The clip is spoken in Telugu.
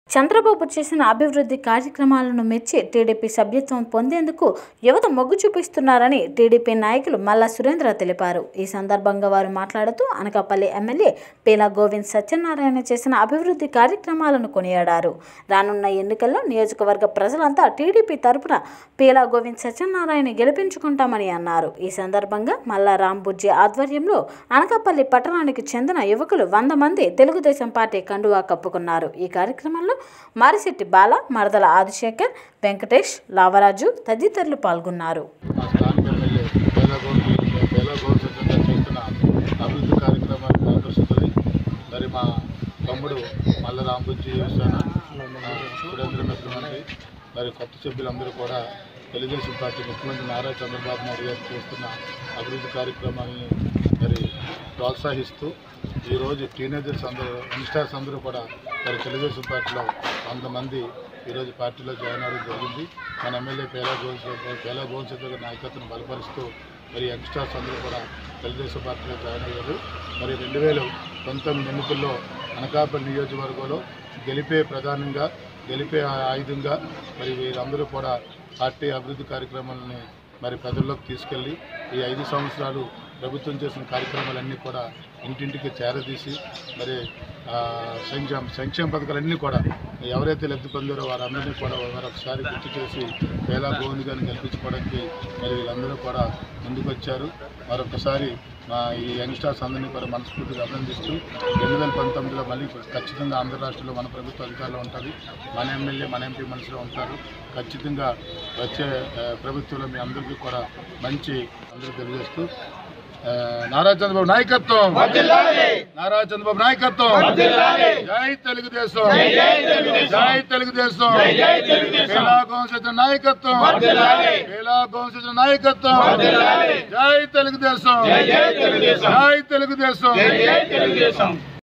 చంద్రబాబు చేసిన అభివృద్ధి కార్యక్రమాలను మెచ్చి టీడీపీ సభ్యత్వం పొందేందుకు యువత మొగ్గు చూపిస్తున్నారని టీడీపీ నాయకులు మల్లా సురేంద్ర తెలిపారు ఈ సందర్భంగా వారు మాట్లాడుతూ అనకాపల్లి ఎమ్మెల్యే పేలా గోవింద్ సత్యనారాయణ చేసిన అభివృద్ధి కార్యక్రమాలను కొనియాడారు రానున్న ఎన్నికల్లో నియోజకవర్గ ప్రజలంతా టీడీపీ తరపున పేలా గోవింద్ సత్యనారాయణ గెలిపించుకుంటామని అన్నారు ఈ సందర్భంగా మల్లా రాంబుజ్జి ఆధ్వర్యంలో అనకాపల్లి పట్టణానికి చెందిన యువకులు వంద మంది తెలుగుదేశం పార్టీ కండువా కప్పుకున్నారు ఈ కార్యక్రమంలో మారిశెట్టి బాల మరదల ఆదిశేఖర్ వెంకటేష్ లావరాజు తదితరులు పాల్గొన్నారు మా స్థానిక ఎమ్మెల్యే పేలా గౌడ్ పేలా గౌడ్ సత్యంగా చేస్తున్న అభివృద్ధి కార్యక్రమాన్ని ఆకర్షిస్తుంది మరి మా తమ్ముడు మల్ల రాంబుజ్జి యువసేన ఆ, సురేంద్ర ముఖ్యమంత్రి మరి కొత్త సభ్యులందరూ కూడా తెలుగుదేశం పార్టీ ముఖ్యమంత్రి నారా చంద్రబాబు నాయుడు గారు చేస్తున్న అభివృద్ధి కార్యక్రమాలని మరి ప్రోత్సహిస్తూ ఈరోజు టీనేజర్స్ అందరూ యంగ్స్టర్స్ అందరూ కూడా మరి తెలుగుదేశం పార్టీలో వంద మంది ఈరోజు పార్టీలో జాయిన్ అవ్వడం జరిగింది మన ఎమ్మెల్యే పేలా గోల్స్ పేలా గోల్స్ గారి నాయకత్వం బలపరుస్తూ మరి యంగ్స్టర్స్ అందరూ కూడా తెలుగుదేశం పార్టీలో జాయిన్ అయ్యారు మరి రెండు వేల పంతొమ్మిది ఎన్నికల్లో అనకాపల్లి నియోజకవర్గంలో గెలిపే ప్రధానంగా గెలిపే ఆయుధంగా మరి వీరందరూ కూడా పార్టీ అభివృద్ధి కార్యక్రమాలని మరి ప్రజల్లోకి తీసుకెళ్ళి ఈ ఐదు సంవత్సరాలు ప్రభుత్వం చేసిన కార్యక్రమాలన్నీ కూడా ఇంటింటికి చేరదీసి మరి ఆ, సంక్షేమ సంక్షేమ పథకాలన్నీ కూడా ఎవరైతే లబ్ధి పొందారో వారందరినీ కూడా మరొకసారి గుర్తు చేసి వేలా గోవింద్ గారిని గెలిపించుకోవడానికి మరి వీళ్ళందరూ కూడా ముందుకొచ్చారు మరొకసారి మా ఈ యంగ్స్టర్స్ అందరినీ కూడా మనస్ఫూర్తిగా అభినందిస్తూ రెండు వేల పంతొమ్మిదిలో మళ్ళీ ఖచ్చితంగా ఆంధ్ర రాష్ట్రంలో మన ప్రభుత్వ అధికారంలో ఉంటుంది మన ఎమ్మెల్యే మన ఎంపీ మనసులో ఉంటారు ఖచ్చితంగా వచ్చే ఆ, ప్రభుత్వంలో మీ అందరికీ కూడా మంచి అందరూ తెలియజేస్తూ ఆ, నారా చంద్రబాబు నాయకత్వం నారా చంద్రబాబు నాయకత్వం జై తెలుగుదేశం జై తెలుగుదేశం పేలా గోంశ నాయకత్వం పేలా గోంశ నాయకత్వం జై తెలుగుదేశం జై తెలుగుదేశం